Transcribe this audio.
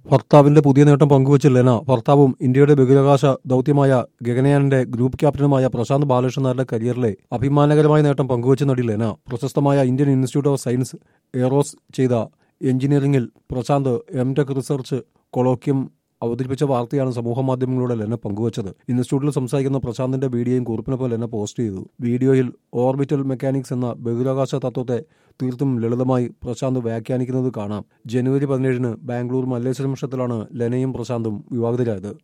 ഭർത്താവിന്റെ പുതിയ നേട്ടം പങ്കുവച്ച് ലെന ഭർത്താവും ഇന്ത്യയുടെ ബഹിരാകാശ ദൗത്യമായ ഗഗനയാനിന്റെ ഗ്രൂപ്പ് ക്യാപ്റ്റനുമായ പ്രശാന്ത് ബാലകൃഷ്ണൻ നായരുടെ കരിയറിലെ അഭിമാനകരമായ നേട്ടം പങ്കുവച്ച നടി ലെന പ്രശസ്തമായ Indian Institute of Science aerospace ചെയ്ത എഞ്ചിനീയറിംഗിൽ Prashanth M tech research colloquium അവതരിപ്പിച്ച വാർത്തയാണ് സമൂഹമാധ്യമങ്ങളിലൂടെ ലെന പങ്കുവച്ചത് ഇൻസ്റ്റിറ്റ്യൂട്ടിൽ സംസാരിക്കുന്ന പ്രശാന്തിന്റെ വീഡിയോയും കുറിപ്പിനൊപ്പം ലെന പോസ്റ്റ് ചെയ്തു വീഡിയോയിൽ ഓർബിറ്റൽ മെക്കാനിക്സ് എന്ന ബഹിരാകാശ തത്വത്തെ തീർത്തും ലളിതമായി പ്രശാന്ത് വ്യാഖ്യാനിക്കുന്നത് കാണാം ജനുവരി പതിനേഴിന് ബാംഗ്ലൂർ മല്ലേശ്വരം ക്ഷേത്രത്തിലാണ് ലെനയും പ്രശാന്തും വിവാഹിതരായത്